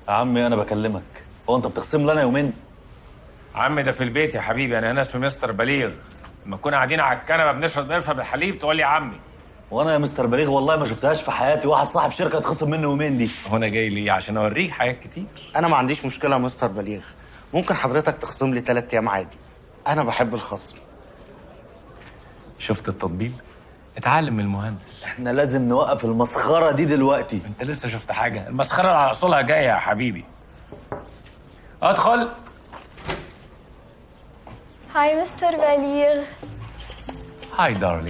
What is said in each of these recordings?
يا عمي انا بكلمك هو انت بتخصم لنا يومين عم ده في البيت يا حبيبي انا هنا اسمي مستر بليغ لما كنا قاعدين على الكنبه بنشرب قرفه بالحليب تقول لي يا عمي وانا يا مستر بليغ والله ما شفتهاش في حياتي واحد صاحب شركه اتخصم منه يومين دي هو انا جاي ليه عشان اوريك حاجات كتير انا ما عنديش مشكله يا مستر بليغ ممكن حضرتك تخصم لي ثلاث ايام عادي انا بحب الخصم شفت التطبيل اتعلم من المهندس احنا لازم نوقف المسخره دي دلوقتي انت لسه شفت حاجه المسخره على اصولها جايه يا حبيبي ادخل هاي مستر بليغ هاي دارلينج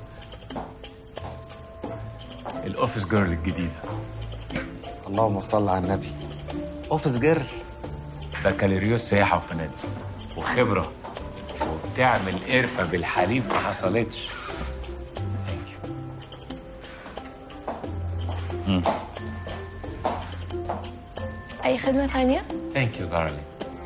الاوفيس جيرل الجديده اللهم صل على النبي اوفيس جيرل بكالوريوس سياحه وفنادق وخبره وبتعمل قرفه بالحليب ما حصلتش Thank you. أي خدمة تانية؟ ثانك يو دارلينج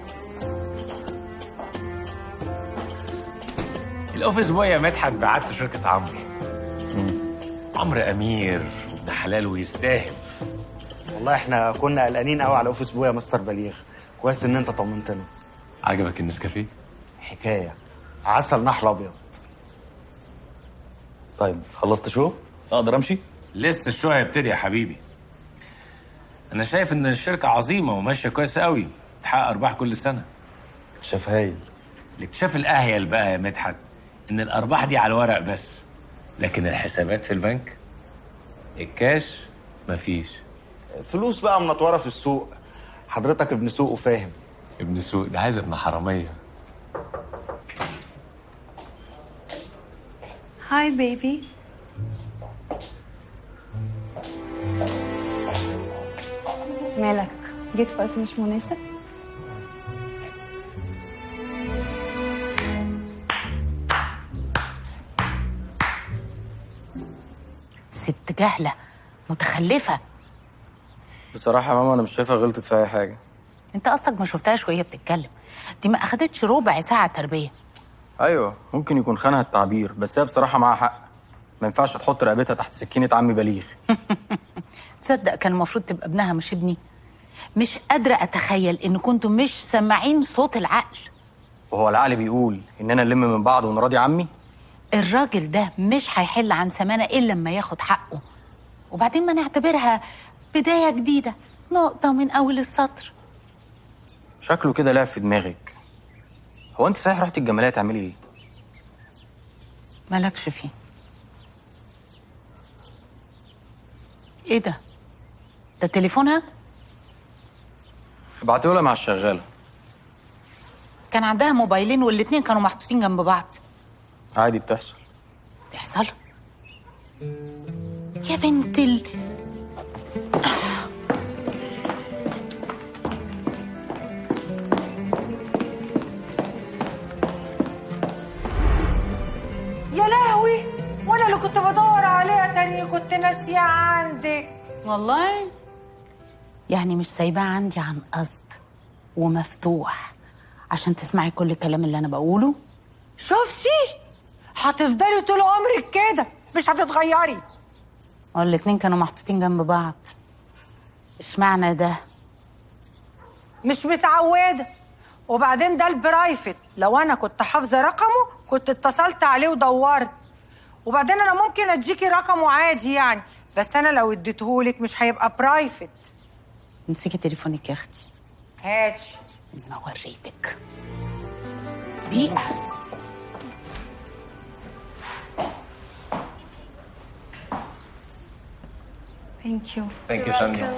الاوفيس بوي يا مدحت بعت شركه عمرو عمرو امير وابن حلال ويستاهل والله احنا كنا قلقانين قوي على اوفيس بويا يا مستر بليغ كويس ان انت طمنتنا عجبك النسكافيه حكايه عسل نحل ابيض طيب خلصت شو اقدر امشي لسه الشو هيبتدي يا حبيبي انا شايف ان الشركه عظيمه وماشيه كويس قوي تحقق ارباح كل سنه شاف هايل الاكتشاف الاهيل بقى يا مدحت ان الارباح دي على الورق بس لكن الحسابات في البنك الكاش مفيش فلوس بقى منطوره في السوق حضرتك ابن سوق وفاهم ابن سوق ده عايز ابن حراميه هاي بيبي مالك جيت في وقت مش مناسب ست جهلة متخلفة بصراحة يا ماما أنا مش شايفها غلطت في أي حاجة انت اصلك ما شفتهاش وهي بتتكلم دي ما اخدتش ربع ساعة تربية أيوة ممكن يكون خانها التعبير بس هي بصراحة معاها حق ما ينفعش تحط رقبتها تحت سكينة عمي بليغ تصدق كان المفروض تبقى ابنها مش ابني مش قادرة اتخيل ان كنتوا مش سامعين صوت العقل وهو العقل بيقول إننا نلم من بعض ونراضي عمي الراجل ده مش هيحل عن سمانة الا لما ياخد حقه وبعدين ما نعتبرها بداية جديدة نقطة من اول السطر شكله كده لعب في دماغك هو أنت صحيح رحت الجمالية تعملي إيه؟ مالكش فيه ايه ده ده تليفونها ابعتيه لها مع الشغالة كان عندها موبايلين والاتنين كانوا محطوطين جنب بعض عادي بتحصل بيحصل يا بنت ال... يا لهوي وانا اللي كنت بدور عليها تاني كنت ناسيه عندك والله يعني مش سايباه عندي عن قصد ومفتوح عشان تسمعي كل الكلام اللي انا بقوله شفتي هتفضلي طول عمرك كده مش هتتغيري والاتنين كانوا محطوطين جنب بعض اشمعنى ده مش متعوده وبعدين ده البرايفت لو انا كنت حافظه رقمه كنت اتصلت عليه ودورت وبعدين انا ممكن اديكي رقمه عادي يعني بس انا لو اديتهولك مش هيبقى برايفت امسكي تليفونك يا اختي هاتي ما وريتك بيئة ثانك يو ثانك يو ساندي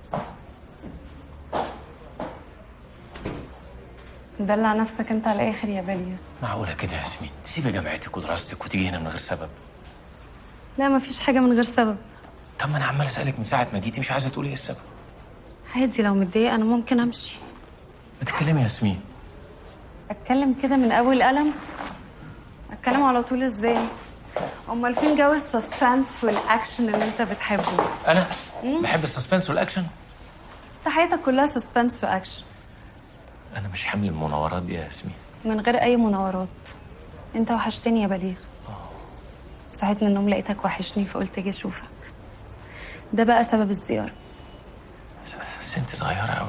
دلع نفسك انت على الاخر يا بليغ معقوله كده يا ياسمين تسيبي جامعتك ودراستك وتيجي هنا من غير سبب لا مفيش حاجه من غير سبب طب ما انا عمال اسالك من ساعه ما جيتي مش عايزه تقولي ايه السبب عادي لو متضايقه انا ممكن امشي ما تتكلمي يا ياسمين اتكلم كده من اول قلم اتكلم على طول ازاي امال فين جو السسبنس والاكشن اللي انت بتحبه انا بحب السسبنس والاكشن انت حياتك كلها سسبنس واكشن انا مش حامل المناورات دي يا ياسمين من غير اي مناورات انت وحشتني يا بليغ صحيت من النوم لقيتك وحشني فقلت اجي اشوفك ده بقى سبب الزياره بس انت صغيره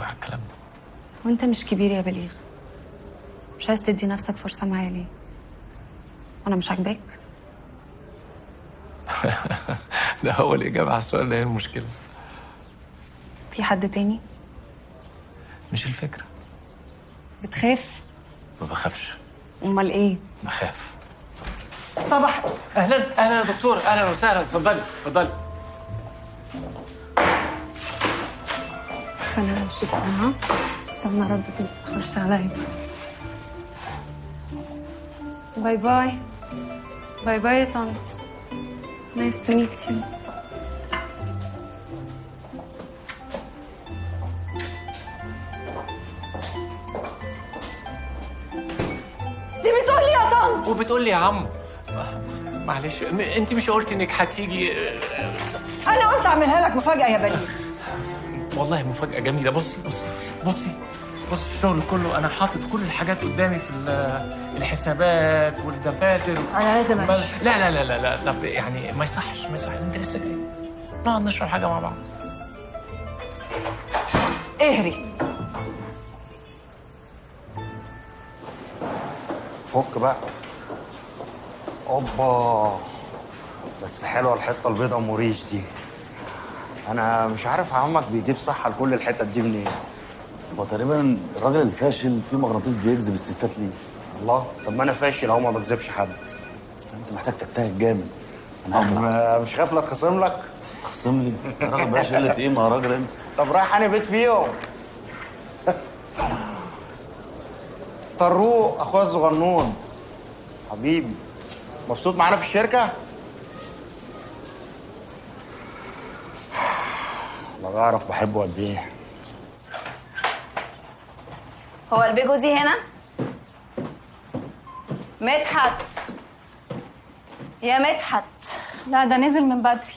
وانت مش كبير يا بليغ مش عايز تدي نفسك فرصة معايا ليه انا مش عاجباك ده هو الإجابة على السؤال ده هي المشكلة في حد تاني مش الفكرة بتخاف ما بخافش امال ايه بخاف صباح أهلا أهلا يا دكتور أهلا وسهلا اتفضلي اتفضلي فانا همشي بقى ها استنى ردة تخش عليا باي باي باي باي يا طنط نايس تو ميت يو دي بتقول لي يا طنط وبتقول لي يا عم آه، معلش م- انت مش قلت انك هتيجي آه، انا قلت اعملها لك مفاجاه يا بليغ والله مفاجأة جميلة بصي بصي بصي بصي الشغل كله أنا حاطط كل الحاجات قدامي في ال- الحسابات والدفاتر أنا لازم ما- أمشي. لا لا لا لا لا طب يعني ما يصحش ما يصحش أنت لسه جاي نقعد نشرب حاجة مع بعض اهري فك بقى اوبا بس حلوه الحته البيضه ام ريش دي انا مش عارف عمك بيجيب صحه لكل الحتت دي منين هو تقريبا الراجل الفاشل في مغناطيس بيجذب الستات ليه الله طب ما انا فاشل اهو ما بكذبش حد انت محتاج تجتهد جامد انا طب هخلع ما- مش خايف لا اتخصم لك تخصم لي يا راجل بلاش قله قيمه يا راجل انت طب رايح انا بيت فيهم طروق اخويا الصغنون حبيبي مبسوط معانا في الشركه لا بعرف بحبه قد ايه هو البيجوزي هنا مدحت يا مدحت لا ده نزل من بدري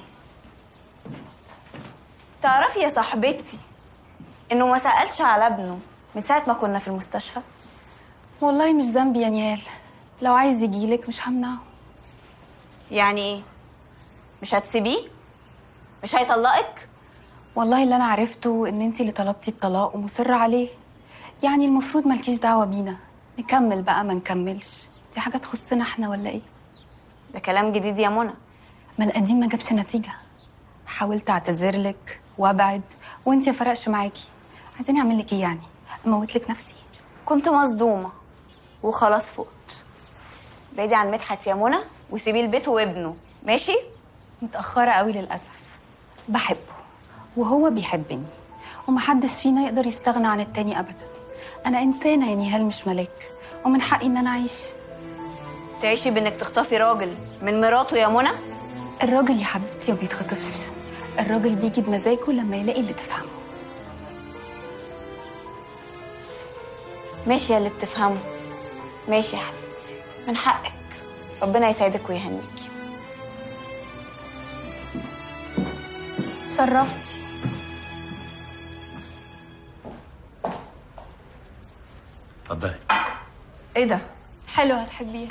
تعرفي يا صاحبتي انه ما سالش على ابنه من ساعه ما كنا في المستشفى والله مش ذنبي يا نيال لو عايز يجيلك مش همنعه يعني ايه مش هتسيبيه مش هيطلقك والله اللي انا عرفته ان انتي اللي طلبتي الطلاق ومصرة عليه يعني المفروض مالكيش دعوة بينا نكمل بقى ما نكملش دي حاجة تخصنا احنا ولا ايه ده كلام جديد يا منى ما القديم ما جابش نتيجة حاولت اعتذر لك وابعد وانتي ما فرقش معاكي عايزاني اعمل لك ايه يعني اموت لك نفسي كنت مصدومه وخلاص فقت بعيدي عن مدحت يا منى وسيبيه البيت وابنه ماشي متأخرة قوي للأسف بحبه وهو بيحبني ومحدش فينا يقدر يستغنى عن التاني أبدا أنا إنسانة يا نهال مش ملاك ومن حقي إن أنا أعيش تعيشي بانك تخطفي راجل من مراته يا منى الراجل يا حبيبتي ما بيتخطفش الراجل بيجي بمزاجه لما يلاقي اللي تفهمه ماشي يا اللي بتفهمه ماشي يا حبيبتي من حقك ربنا يسعدك ويهنيكي شرفتي اتفضلي ايه ده حلو هتحبيها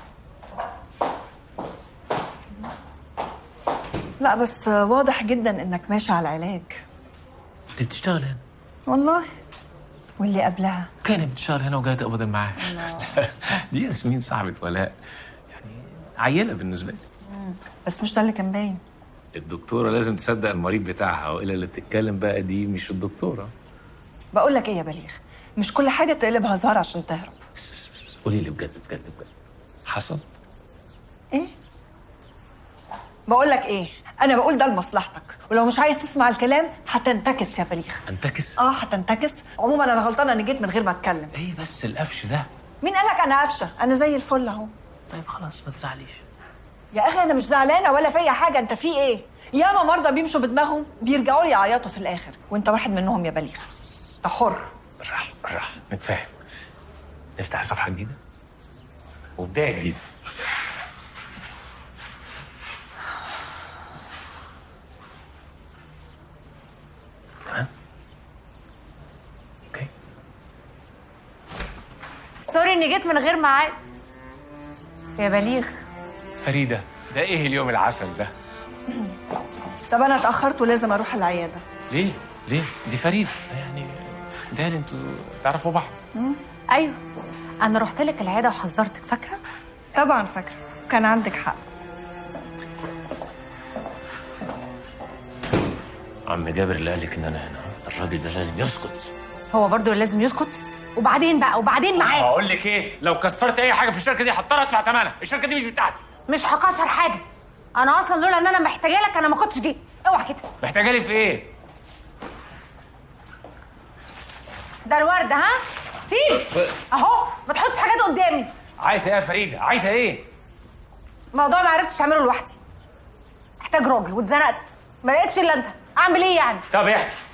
لا بس واضح جدا انك ماشي على العلاج أنت بتشتغل هنا والله واللي قبلها كانت بتشتغل هنا وجاية تقبض المعاش دي ياسمين صاحبة ولاء يعني عيلة بالنسبة لي بس مش ده اللي كان باين الدكتورة لازم تصدق المريض بتاعها وإلا اللي بتتكلم بقى دي مش الدكتورة بقول لك ايه يا بليغ مش كل حاجه تقلب هزار عشان تهرب قولي لي بجد بجد بجد حصل؟ ايه بقول لك ايه انا بقول ده لمصلحتك ولو مش عايز تسمع الكلام هتنتكس يا بليغ انتكس؟ اه هتنتكس عموما انا غلطانه اني جيت من غير ما اتكلم ايه بس القفش ده؟ مين قالك انا قافشه انا زي الفل اهو طيب خلاص ما تزعليش يا اخي انا مش زعلانه ولا فيا حاجه انت في ايه ياما مرضى بيمشوا بدماغهم بيرجعوا لي يعيطوا في الاخر وانت واحد منهم يا بليغ انت حر بالراحة بالراحة نتفاهم نفتح صفحة جديدة وبداية جديدة تمام؟ اوكي سوري اني جيت من غير ميعاد يا بليغ فريدة ده ايه اليوم العسل ده؟ طب انا اتاخرت ولازم اروح العياده ليه؟ ليه؟ دي فريدة يعني ده انتوا تعرفوا بعض ايوه انا رحت لك العياده وحذرتك فاكره طبعا فاكره كان عندك حق عم جابر اللي قالك ان انا هنا الراجل ده لازم يسكت هو برضو لازم يسكت وبعدين بقى وبعدين معاه هقول لك ايه لو كسرت اي حاجه في الشركه دي هضطر ادفع ثمنها الشركه دي مش بتاعتي مش هكسر حاجه انا اصلا لولا ان انا محتاجه لك انا ما كنتش جيت اوعى كده محتاجه لي في ايه ده الورد ها سيب اهو ما تحطش حاجات قدامي عايزه ايه يا فريده عايزه ايه الموضوع ما عرفتش اعمله لوحدي محتاج راجل واتزنقت ما لقيتش الا انت اعمل ايه يعني طب احكي